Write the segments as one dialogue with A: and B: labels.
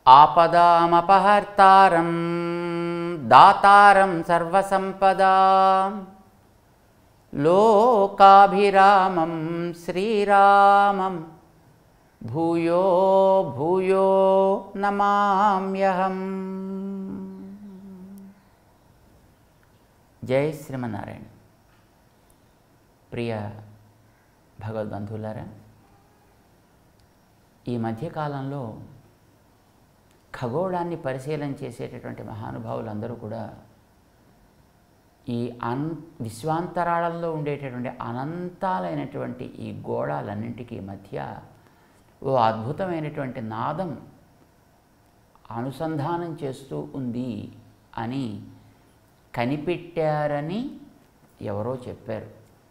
A: ఆపదామపహర్తారం దాతారం సర్వసంపదాం లోకాభిరామం శ్రీరామం భూయో భూయో నమామ్యహం జై శ్రీమన్నారాయణ ప్రియ భగవద్బంధువులారా ఈ మధ్యకాలంలో ఖగోళాన్ని పరిశీలన చేసేటటువంటి మహానుభావులందరూ కూడా ఈ అన్ విశ్వాంతరాళంలో ఉండేటటువంటి అనంతాలైనటువంటి ఈ గోళాలన్నింటికీ మధ్య ఓ అద్భుతమైనటువంటి నాదం అనుసంధానం చేస్తూ ఉంది అని కనిపెట్టారని ఎవరో చెప్పారు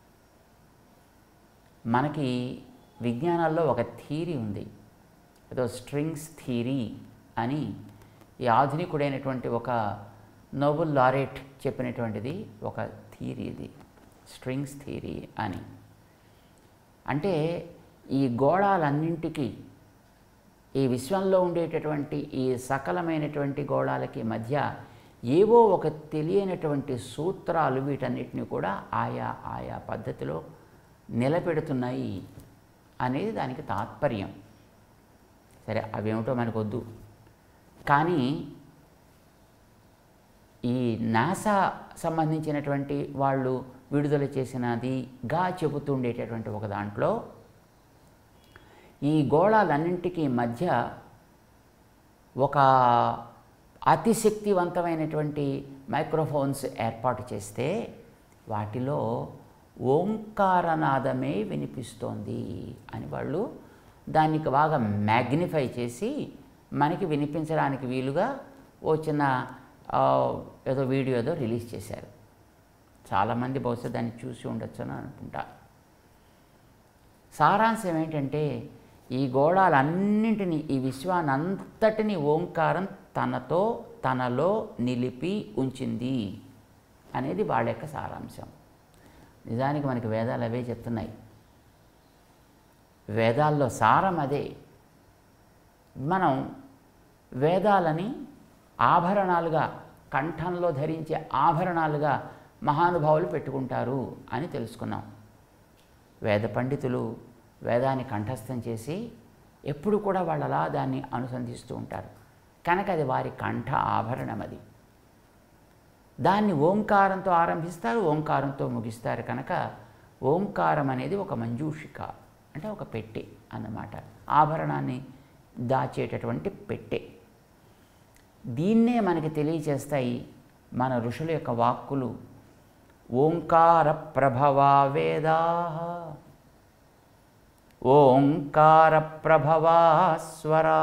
A: మనకి విజ్ఞానాల్లో ఒక థీరీ ఉంది ఏదో స్ట్రింగ్స్ థీరీ అని ఈ ఆధునికుడైనటువంటి ఒక నోబుల్ లారెట్ చెప్పినటువంటిది ఒక థీరీ ఇది స్ట్రింగ్స్ థీరీ అని అంటే ఈ గోళాలన్నింటికి ఈ విశ్వంలో ఉండేటటువంటి ఈ సకలమైనటువంటి గోళాలకి మధ్య ఏవో ఒక తెలియనటువంటి సూత్రాలు వీటన్నిటిని కూడా ఆయా ఆయా పద్ధతిలో నిలబెడుతున్నాయి అనేది దానికి తాత్పర్యం సరే అవేమిటో మనకొద్దు కానీ ఈ నాసా సంబంధించినటువంటి వాళ్ళు విడుదల చేసినదిగా చెబుతుండేటటువంటి ఒక దాంట్లో ఈ గోళాలన్నింటికీ మధ్య ఒక అతిశక్తివంతమైనటువంటి మైక్రోఫోన్స్ ఏర్పాటు చేస్తే వాటిలో ఓంకారనాదమే వినిపిస్తోంది అని వాళ్ళు దానికి బాగా మ్యాగ్నిఫై చేసి మనకి వినిపించడానికి వీలుగా ఓ చిన్న ఆ, ఏదో వీడియో ఏదో రిలీజ్ చేశారు చాలామంది బహుశా దాన్ని చూసి ఉండొచ్చు అని అనుకుంటా సారాంశం ఏంటంటే ఈ గోళాలన్నింటినీ ఈ విశ్వానంతటిని ఓంకారం తనతో తనలో నిలిపి ఉంచింది అనేది వాళ్ళ యొక్క సారాంశం నిజానికి మనకి వేదాలు అవే చెప్తున్నాయి వేదాల్లో సారం అదే మనం వేదాలని ఆభరణాలుగా కంఠంలో ధరించే ఆభరణాలుగా మహానుభావులు పెట్టుకుంటారు అని తెలుసుకున్నాం వేద పండితులు వేదాన్ని కంఠస్థం చేసి ఎప్పుడు కూడా వాళ్ళు అలా దాన్ని అనుసంధిస్తూ ఉంటారు కనుక అది వారి కంఠ ఆభరణం అది దాన్ని ఓంకారంతో ఆరంభిస్తారు ఓంకారంతో ముగిస్తారు కనుక ఓంకారం అనేది ఒక మంజూషిక అంటే ఒక పెట్టె అన్నమాట ఆభరణాన్ని దాచేటటువంటి పెట్టె దీన్నే మనకి తెలియచేస్తాయి మన ఋషుల యొక్క వాక్కులు ఓంకార ప్రభవా వేదా ఓంకార ప్రభవా స్వరా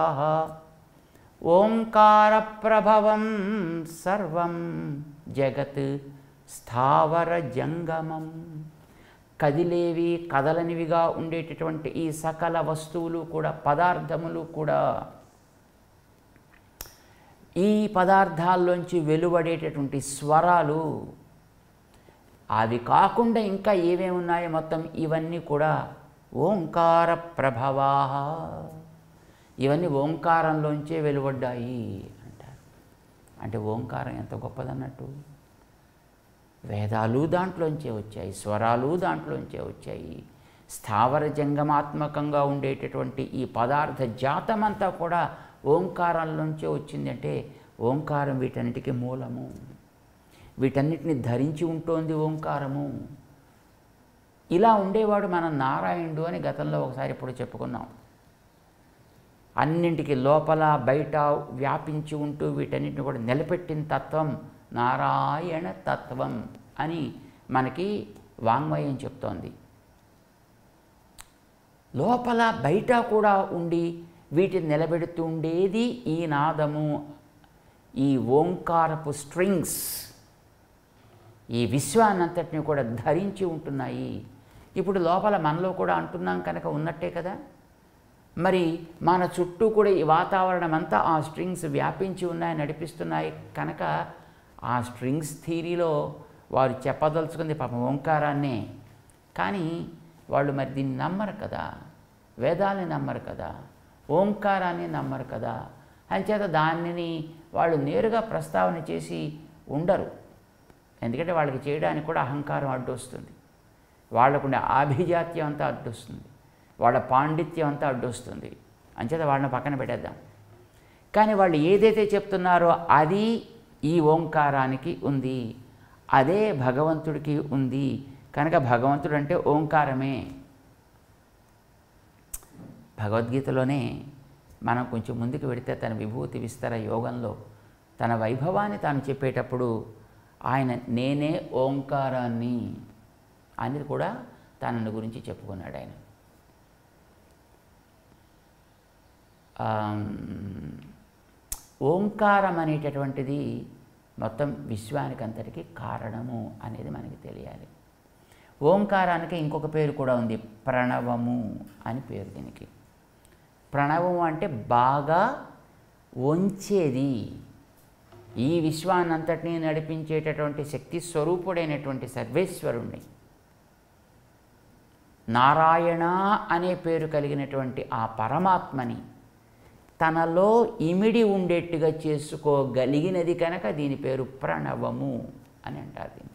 A: ఓంకార ప్రభవం సర్వం జగత్ స్థావర జంగమం కదిలేవి కదలనివిగా ఉండేటటువంటి ఈ సకల వస్తువులు కూడా పదార్థములు కూడా ఈ పదార్థాల్లోంచి వెలువడేటటువంటి స్వరాలు అవి కాకుండా ఇంకా ఏమేమి ఉన్నాయో మొత్తం ఇవన్నీ కూడా ఓంకార ప్రభవా ఇవన్నీ ఓంకారంలోంచే వెలువడ్డాయి అంటారు అంటే ఓంకారం ఎంత గొప్పదన్నట్టు వేదాలు దాంట్లోంచే వచ్చాయి స్వరాలు దాంట్లోంచే వచ్చాయి స్థావర జంగమాత్మకంగా ఉండేటటువంటి ఈ పదార్థ జాతమంతా కూడా ఓంకారంలోంచే వచ్చిందంటే ఓంకారం వీటన్నిటికీ మూలము వీటన్నిటిని ధరించి ఉంటోంది ఓంకారము ఇలా ఉండేవాడు మన నారాయణుడు అని గతంలో ఒకసారి ఇప్పుడు చెప్పుకున్నాం అన్నింటికి లోపల బయట వ్యాపించి ఉంటూ వీటన్నిటిని కూడా నిలబెట్టిన తత్వం నారాయణ తత్వం అని మనకి వాంగ్మయం చెప్తోంది లోపల బయట కూడా ఉండి వీటిని నిలబెడుతూ ఉండేది ఈ నాదము ఈ ఓంకారపు స్ట్రింగ్స్ ఈ విశ్వాన్నంతటిని కూడా ధరించి ఉంటున్నాయి ఇప్పుడు లోపల మనలో కూడా అంటున్నాం కనుక ఉన్నట్టే కదా మరి మన చుట్టూ కూడా ఈ వాతావరణం అంతా ఆ స్ట్రింగ్స్ వ్యాపించి ఉన్నాయి నడిపిస్తున్నాయి కనుక ఆ స్ట్రింగ్స్ థీరీలో వారు చెప్పదలుచుకుంది పాపం ఓంకారాన్నే కానీ వాళ్ళు మరి దీన్ని నమ్మరు కదా వేదాల్ని నమ్మరు కదా ఓంకారాన్ని నమ్మరు కదా అంచేత దానిని వాళ్ళు నేరుగా ప్రస్తావన చేసి ఉండరు ఎందుకంటే వాళ్ళకి చేయడానికి కూడా అహంకారం అడ్డొస్తుంది వాళ్ళకుండే ఆభిజాత్యం అంతా అడ్డొస్తుంది వాళ్ళ పాండిత్యం అంతా అడ్డొస్తుంది అంచేత వాళ్ళని పక్కన పెట్టేద్దాం కానీ వాళ్ళు ఏదైతే చెప్తున్నారో అది ఈ ఓంకారానికి ఉంది అదే భగవంతుడికి ఉంది కనుక భగవంతుడు అంటే ఓంకారమే భగవద్గీతలోనే మనం కొంచెం ముందుకు వెడితే తన విభూతి విస్తర యోగంలో తన వైభవాన్ని తాను చెప్పేటప్పుడు ఆయన నేనే ఓంకారాన్ని అనేది కూడా తనని గురించి చెప్పుకున్నాడు ఆయన ఆమ్, ఓంకారం అనేటటువంటిది మొత్తం విశ్వానికంతటికి కారణము అనేది మనకి తెలియాలి ఓంకారానికి ఇంకొక పేరు కూడా ఉంది ప్రణవము అని పేరు దీనికి ప్రణవం అంటే బాగా వంచేది ఈ విశ్వాన్నంతటినీ నడిపించేటటువంటి శక్తి స్వరూపుడైనటువంటి సర్వేశ్వరుణ్ణి నారాయణ అనే పేరు కలిగినటువంటి ఆ పరమాత్మని తనలో ఇమిడి ఉండేట్టుగా చేసుకోగలిగినది కనుక దీని పేరు ప్రణవము అని అంటారు దీన్ని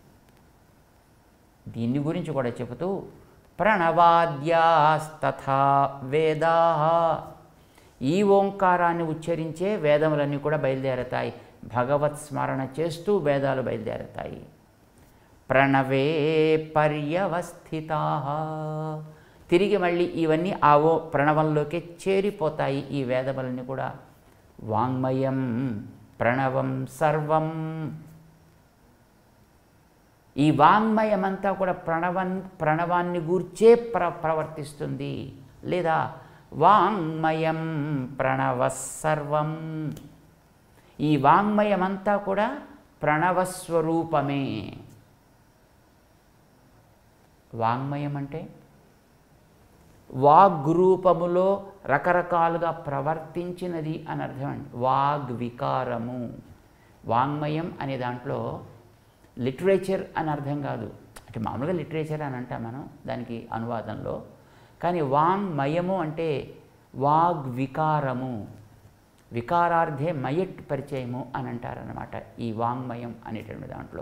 A: దీని గురించి కూడా చెబుతూ ప్రణవాద్యాస్తథా వేదా ఈ ఓంకారాన్ని ఉచ్చరించే వేదములన్నీ కూడా బయలుదేరతాయి భగవత్ స్మరణ చేస్తూ వేదాలు బయలుదేరతాయి ప్రణవే పర్యవస్థితా తిరిగి మళ్ళీ ఇవన్నీ ఆ ఓ ప్రణవంలోకి చేరిపోతాయి ఈ వేదములన్నీ కూడా వాంగ్మయం ప్రణవం సర్వం ఈ వాంగ్మయమంతా కూడా ప్రణవన్ ప్రణవాన్ని గూర్చే ప్ర ప్రవర్తిస్తుంది లేదా వాంగ్మయం ప్రణవ సర్వం ఈ వాంగ్మయమంతా కూడా ప్రణవస్వరూపమే వాంగ్మయం అంటే వాగ్రూపములో రకరకాలుగా ప్రవర్తించినది అని అర్థం అండి వాగ్వికారము వాంగ్మయం అనే దాంట్లో లిటరేచర్ అని అర్థం కాదు అంటే మామూలుగా లిటరేచర్ అని అంటాం మనం దానికి అనువాదంలో కానీ వాంగ్మయము అంటే వాగ్వికారము వికారార్థే మయట్ పరిచయము అని అంటారనమాట ఈ వాంగ్మయం అనేటువంటి దాంట్లో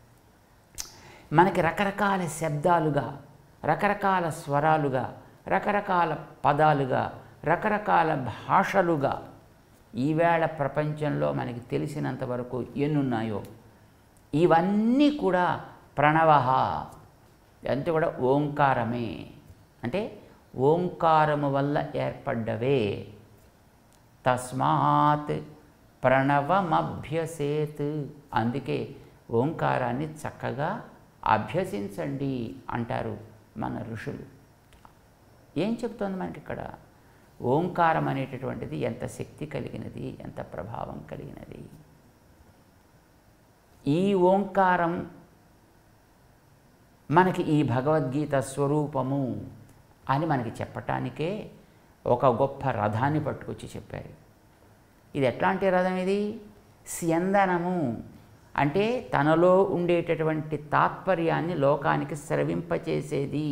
A: మనకి రకరకాల శబ్దాలుగా రకరకాల స్వరాలుగా రకరకాల పదాలుగా రకరకాల భాషలుగా ఈవేళ ప్రపంచంలో మనకి తెలిసినంత వరకు ఎన్నున్నాయో ఇవన్నీ కూడా ప్రణవ అంతే కూడా ఓంకారమే అంటే ఓంకారము వల్ల ఏర్పడ్డవే తస్మాత్ ప్రణవమభ్యసేత్ అందుకే ఓంకారాన్ని చక్కగా అభ్యసించండి అంటారు మన ఋషులు ఏం చెప్తోంది మనకి ఇక్కడ ఓంకారం అనేటటువంటిది ఎంత శక్తి కలిగినది ఎంత ప్రభావం కలిగినది ఈ ఓంకారం మనకి ఈ భగవద్గీత స్వరూపము అని మనకి చెప్పటానికే ఒక గొప్ప రథాన్ని పట్టుకొచ్చి చెప్పారు ఇది ఎట్లాంటి రథం ఇది స్యందనము అంటే తనలో ఉండేటటువంటి తాత్పర్యాన్ని లోకానికి స్రవింపచేసేది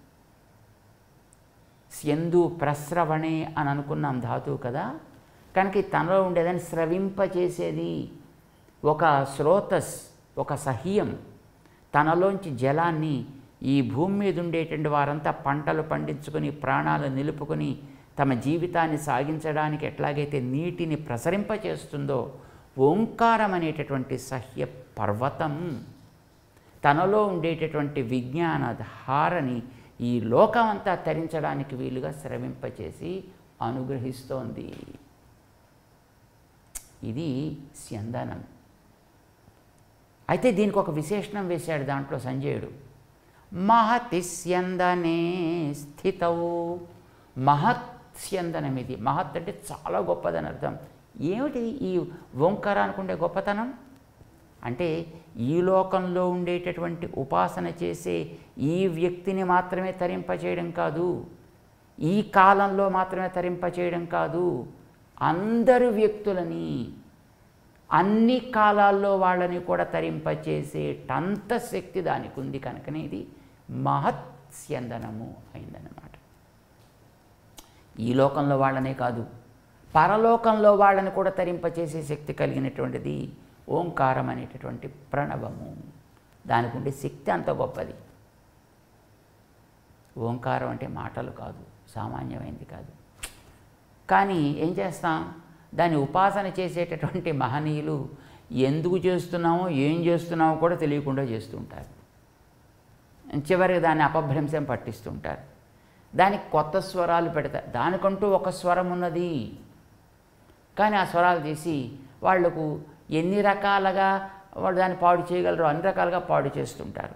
A: స్యందు ప్రస్రవణే అని అనుకున్నాం ధాతువు కదా కనుక ఈ తనలో ఉండేదాన్ని స్రవింపచేసేది ఒక స్రోతస్ ఒక సహ్యం తనలోంచి జలాన్ని ఈ భూమి మీద ఉండేటువంటి వారంతా పంటలు పండించుకొని ప్రాణాలు నిలుపుకొని తమ జీవితాన్ని సాగించడానికి ఎట్లాగైతే నీటిని ప్రసరింపచేస్తుందో ఓంకారం అనేటటువంటి సహ్య పర్వతం తనలో ఉండేటటువంటి విజ్ఞాన ధారని ఈ లోకమంతా తరించడానికి వీలుగా స్రవింపచేసి అనుగ్రహిస్తోంది ఇది స్యందనం అయితే దీనికి ఒక విశేషణం వేశాడు దాంట్లో సంజయుడు మహతి స్యందనే స్థితవు మహత్ స్యందనం ఇది మహత్ అంటే చాలా గొప్పదని అర్థం ఏమిటి ఈ ఓంకారానికి ఉండే గొప్పతనం అంటే ఈ లోకంలో ఉండేటటువంటి ఉపాసన చేసే ఈ వ్యక్తిని మాత్రమే తరింపచేయడం కాదు ఈ కాలంలో మాత్రమే తరింపచేయడం కాదు అందరు వ్యక్తులని అన్ని కాలాల్లో వాళ్ళని కూడా తరింపచేసేటంత శక్తి దానికి ఉంది కనుకనే ఇది మహత్స్యందనము అయిందన్నమాట ఈ లోకంలో వాళ్ళనే కాదు పరలోకంలో వాళ్ళని కూడా తరింపచేసే శక్తి కలిగినటువంటిది ఓంకారం అనేటటువంటి ప్రణవము దానికి ఉండే శక్తి అంత గొప్పది ఓంకారం అంటే మాటలు కాదు సామాన్యమైనది కాదు కానీ ఏం చేస్తాం దాన్ని ఉపాసన చేసేటటువంటి మహనీయులు ఎందుకు చేస్తున్నామో ఏం చేస్తున్నామో కూడా తెలియకుండా చేస్తుంటారు చివరికి దాన్ని అపభ్రంశం పట్టిస్తుంటారు దానికి కొత్త స్వరాలు పెడతారు దానికంటూ ఒక స్వరం ఉన్నది కానీ ఆ స్వరాలు తీసి వాళ్లకు ఎన్ని రకాలుగా వాళ్ళు దాన్ని పాడు చేయగలరో అన్ని రకాలుగా పాడు చేస్తుంటారు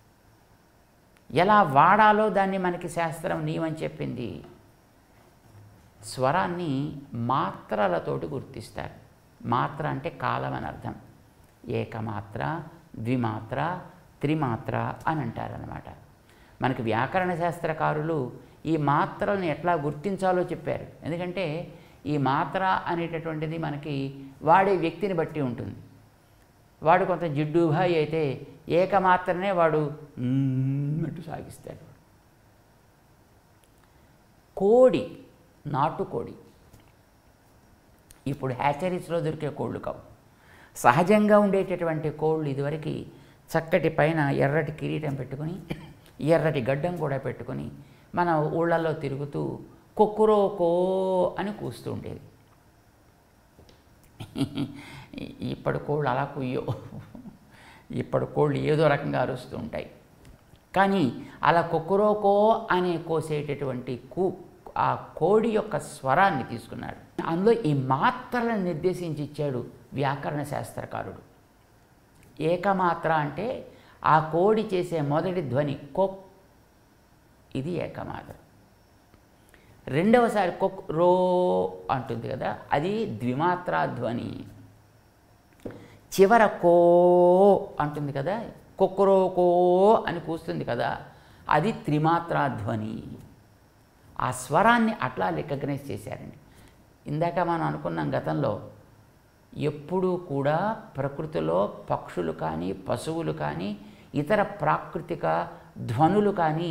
A: ఎలా వాడాలో దాన్ని మనకి శాస్త్రం నియమం చెప్పింది స్వరాన్ని మాత్రలతోటి గుర్తిస్తారు మాత్ర అంటే కాలం అని అర్థం ఏకమాత్ర ద్విమాత్ర త్రిమాత్ర అని అంటారనమాట మనకి వ్యాకరణ శాస్త్రకారులు ఈ మాత్రలను ఎట్లా గుర్తించాలో చెప్పారు ఎందుకంటే ఈ మాత్ర అనేటటువంటిది మనకి వాడే వ్యక్తిని బట్టి ఉంటుంది వాడు కొంత జిడ్డుభాయి అయితే ఏకమాత్రనే వాడు మ్మ్ అంటూ సాగిస్తాడు కోడి నాటుకోడి ఇప్పుడు హ్యాచరీస్లో దొరికే కోళ్ళు కావు సహజంగా ఉండేటటువంటి కోళ్ళు ఇదివరకు చక్కటి పైన ఎర్రటి కిరీటం పెట్టుకొని ఎర్రటి గడ్డం కూడా పెట్టుకొని మన ఊళ్ళల్లో తిరుగుతూ కొక్కురోకో అని కూస్తూ ఉండేది ఇప్పటి కోళ్ళు అలా కుయ్యో ఇప్పటి కోళ్ళు ఏదో రకంగా అరుస్తూ ఉంటాయి కానీ అలా కొక్కురోకో అనే కోసేటటువంటి కూ ఆ కోడి యొక్క స్వరాన్ని తీసుకున్నాడు అందులో ఈ మాత్రలను నిర్దేశించి ఇచ్చాడు వ్యాకరణ శాస్త్రకారుడు ఏకమాత్ర అంటే ఆ కోడి చేసే మొదటి ధ్వని కొక్ ఇది ఏకమాత్ర రెండవసారి కొక్ రో అంటుంది కదా అది ద్విమాత్రా ధ్వని చివర కో అంటుంది కదా కొక్కరోకో అని కూస్తుంది కదా అది త్రిమాత్రా ధ్వని ఆ స్వరాన్ని అట్లా రికగ్నైజ్ చేశారండి ఇందాక మనం అనుకున్నాం గతంలో ఎప్పుడూ కూడా ప్రకృతిలో పక్షులు కానీ పశువులు కానీ ఇతర ప్రాకృతిక ధ్వనులు కానీ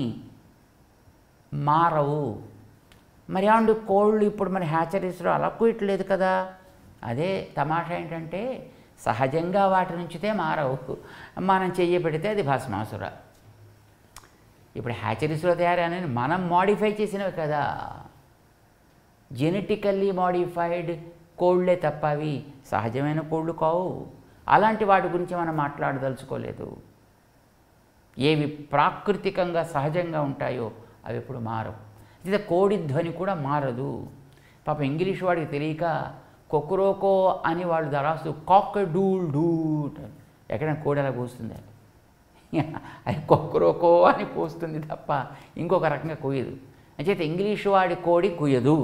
A: మారవు మరి ఏమండి కోళ్ళు ఇప్పుడు మన హ్యాచరీస్లో అలా కూయట్లేదు కదా అదే తమాషా ఏంటంటే సహజంగా వాటి నుంచితే మారవు మనం చెయ్యి పెడితే అది భస్మాసుర ఇప్పుడు హ్యాచరీస్లో తయారైన మనం మాడిఫై చేసినవి కదా జెనెటికల్లీ మాడిఫైడ్ కోళ్ళే తప్ప అవి సహజమైన కోళ్ళు కావు అలాంటి వాటి గురించి మనం మాట్లాడదలుచుకోలేదు ఏవి ప్రాకృతికంగా సహజంగా ఉంటాయో అవి ఎప్పుడు మారవు అయితే కోడి ధ్వని కూడా మారదు పాప ఇంగ్లీష్ వాడికి తెలియక కొక్కురోకో అని వాళ్ళు దరాస్తూ కాక్ డూల్ డూట్ ఎక్కడైనా కోడి అలా కూస్తుంది అది కొక్కురోకో అని కూస్తుంది తప్ప ఇంకొక రకంగా కూయదు అంచేత ఇంగ్లీష్ వాడి కోడి కూయదు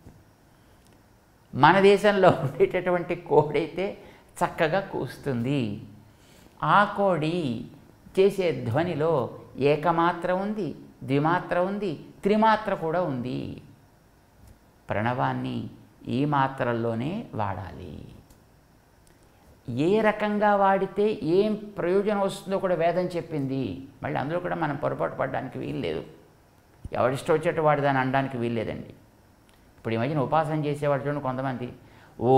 A: మన దేశంలో ఉండేటటువంటి కోడైతే చక్కగా కూస్తుంది ఆ కోడి చేసే ధ్వనిలో ఏకమాత్ర ఉంది ద్విమాత్ర ఉంది త్రిమాత్ర కూడా ఉంది ప్రణవాన్ని ఈ మాత్రల్లోనే వాడాలి ఏ రకంగా వాడితే ఏం ప్రయోజనం వస్తుందో కూడా వేదం చెప్పింది మళ్ళీ అందులో కూడా మనం పొరపాటు పడడానికి వీల్లేదు ఎవరిష్టం వచ్చేట్టు వాడు దాన్ని అనడానికి వీల్లేదండి ఇప్పుడు ఈ మధ్యన ఉపాసన చేసేవాడు చూడండి కొంతమంది ఓ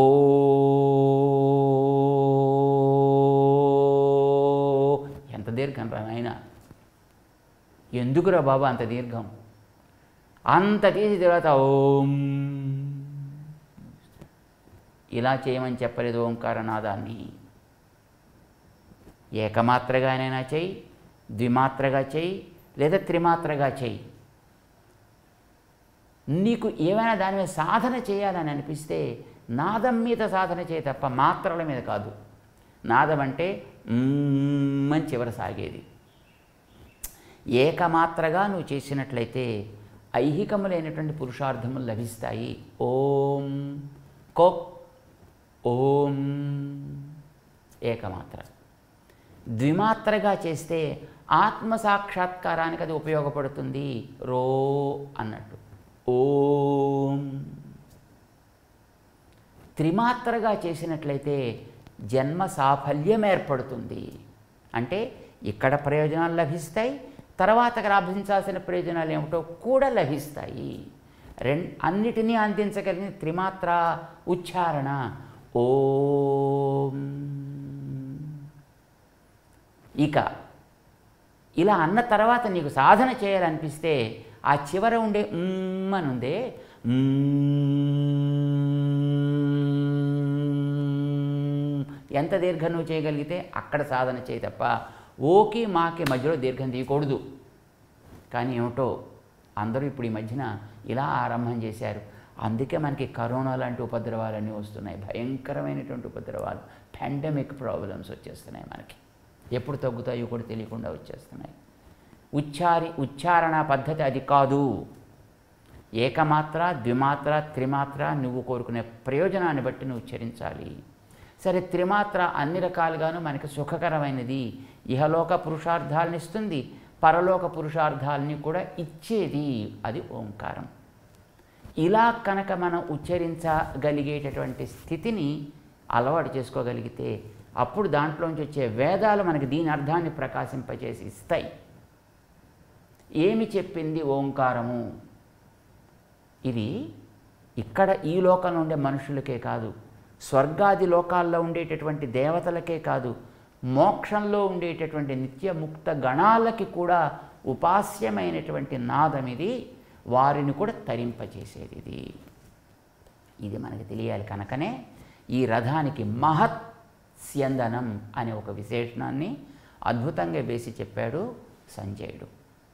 A: ఎంత దీర్ఘం రా నాయన ఎందుకురా బాబా అంత దీర్ఘం అంత తీసి తర్వాత ఓం ఇలా చేయమని చెప్పలేదు ఓంకారనాదాన్ని ఏకమాత్రగానైనా చెయ్యి ద్విమాత్రగా చెయ్యి లేదా త్రిమాత్రగా చెయ్యి నీకు ఏమైనా దాని మీద సాధన చేయాలని అనిపిస్తే నాదం మీద సాధన చేయ తప్ప మాత్రల మీద కాదు నాదం అంటే మ్మ్ అని చివర సాగేది ఏకమాత్రగా నువ్వు చేసినట్లయితే ఐహికములైనటువంటి పురుషార్థములు లభిస్తాయి ఓం కోక్ ఓం ఏకమాత్ర ద్విమాత్రగా చేస్తే ఆత్మ సాక్షాత్కారానికి అది ఉపయోగపడుతుంది రో అన్నట్టు ఓం త్రిమాత్రగా చేసినట్లయితే జన్మ సాఫల్యం ఏర్పడుతుంది అంటే ఇక్కడ ప్రయోజనాలు లభిస్తాయి తర్వాత లభించాల్సిన ప్రయోజనాలు ఏమిటో కూడా లభిస్తాయి రెం అన్నిటినీ అందించగలిగిన త్రిమాత్ర ఉచ్చారణ ఓం ఇక ఇలా అన్న తర్వాత నీకు సాధన చేయాలనిపిస్తే ఆ చివర ఉండే ఉమ్ అని ఉందే ఉమ్ ఎంత దీర్ఘం నువ్వు చేయగలిగితే అక్కడ సాధన చేయి తప్ప ఓకి మాకి మధ్యలో దీర్ఘం తీయకూడదు కానీ ఏమిటో అందరూ ఇప్పుడు ఈ మధ్యన ఇలా ఆరంభం చేశారు అందుకే మనకి కరోనా లాంటి ఉపద్రవాలన్నీ వస్తున్నాయి భయంకరమైనటువంటి ఉపద్రవాలు పాండమిక్ ప్రాబ్లమ్స్ వచ్చేస్తున్నాయి మనకి ఎప్పుడు తగ్గుతాయో కూడా తెలియకుండా వచ్చేస్తున్నాయి ఉచ్చారి ఉచ్చారణ పద్ధతి అది కాదు ఏకమాత్ర ద్విమాత్ర త్రిమాత్ర నువ్వు కోరుకునే ప్రయోజనాన్ని బట్టి నువ్వు ఉచ్చరించాలి సరే త్రిమాత్ర అన్ని రకాలుగాను మనకి సుఖకరమైనది ఇహలోక పురుషార్థాలను ఇస్తుంది పరలోక పురుషార్థాలని కూడా ఇచ్చేది అది ఓంకారం ఇలా కనుక మనం ఉచ్చరించగలిగేటటువంటి స్థితిని అలవాటు చేసుకోగలిగితే అప్పుడు దాంట్లోంచి వచ్చే వేదాలు మనకి దీని అర్థాన్ని ప్రకాశింపచేసి ఇస్తాయి ఏమి చెప్పింది ఓంకారము ఇది ఇక్కడ ఈ లోకంలో ఉండే మనుషులకే కాదు స్వర్గాది లోకాల్లో ఉండేటటువంటి దేవతలకే కాదు మోక్షంలో ఉండేటటువంటి నిత్యముక్త గణాలకి కూడా ఉపాస్యమైనటువంటి నాదం ఇది వారిని కూడా తరింపచేసేది ఇది ఇది మనకి తెలియాలి కనుకనే ఈ రథానికి మహత్ స్యందనం అనే ఒక విశేషణాన్ని అద్భుతంగా వేసి చెప్పాడు సంజయుడు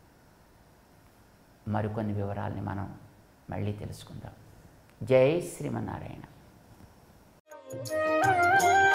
A: మరికొన్ని వివరాల్ని మనం మళ్ళీ తెలుసుకుందాం జై శ్రీమన్నారాయణ
B: Thank you.